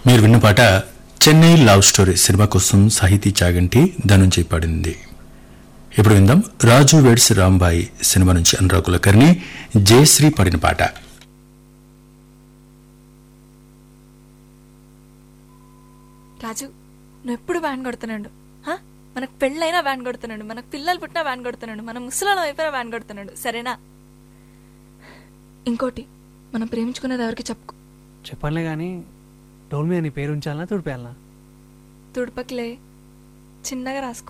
మీరు విన్న పాట చెన్నై లవ్ స్టోరీ సినిమా కోసం సాహితీ చాగంటి ధనుంజయ్ పాడింది ఇప్పుడు విందాం రాజు వెడ్స్ రాంబాయి సినిమా నుంచి అనురాగ్ కులకర్ణి జయశ్రీ పాడిన పాట రాజు నువ్వు ఎప్పుడు వ్యాన్ కొడుతున్నాడు హా? మనకు పెళ్ళైనా వ్యాన్ కొడుతున్నాడు మనకు పిల్లలు పుట్టినా వ్యాన్ కొడుతున్నాడు మన ముసలాళ్ళం అయిపోయినా వ్యాన్ కొడుతున్నాడు సరేనా ఇంకోటి మనం ప్రేమించుకున్నది ఎవరికి చెప్పుకో చెప్పనులే కానీ డోల్ మీద నీ పేరు ఉంచాలనా తుడిపేయాలనా తుడుపకిలే చిన్నగా రాసుకో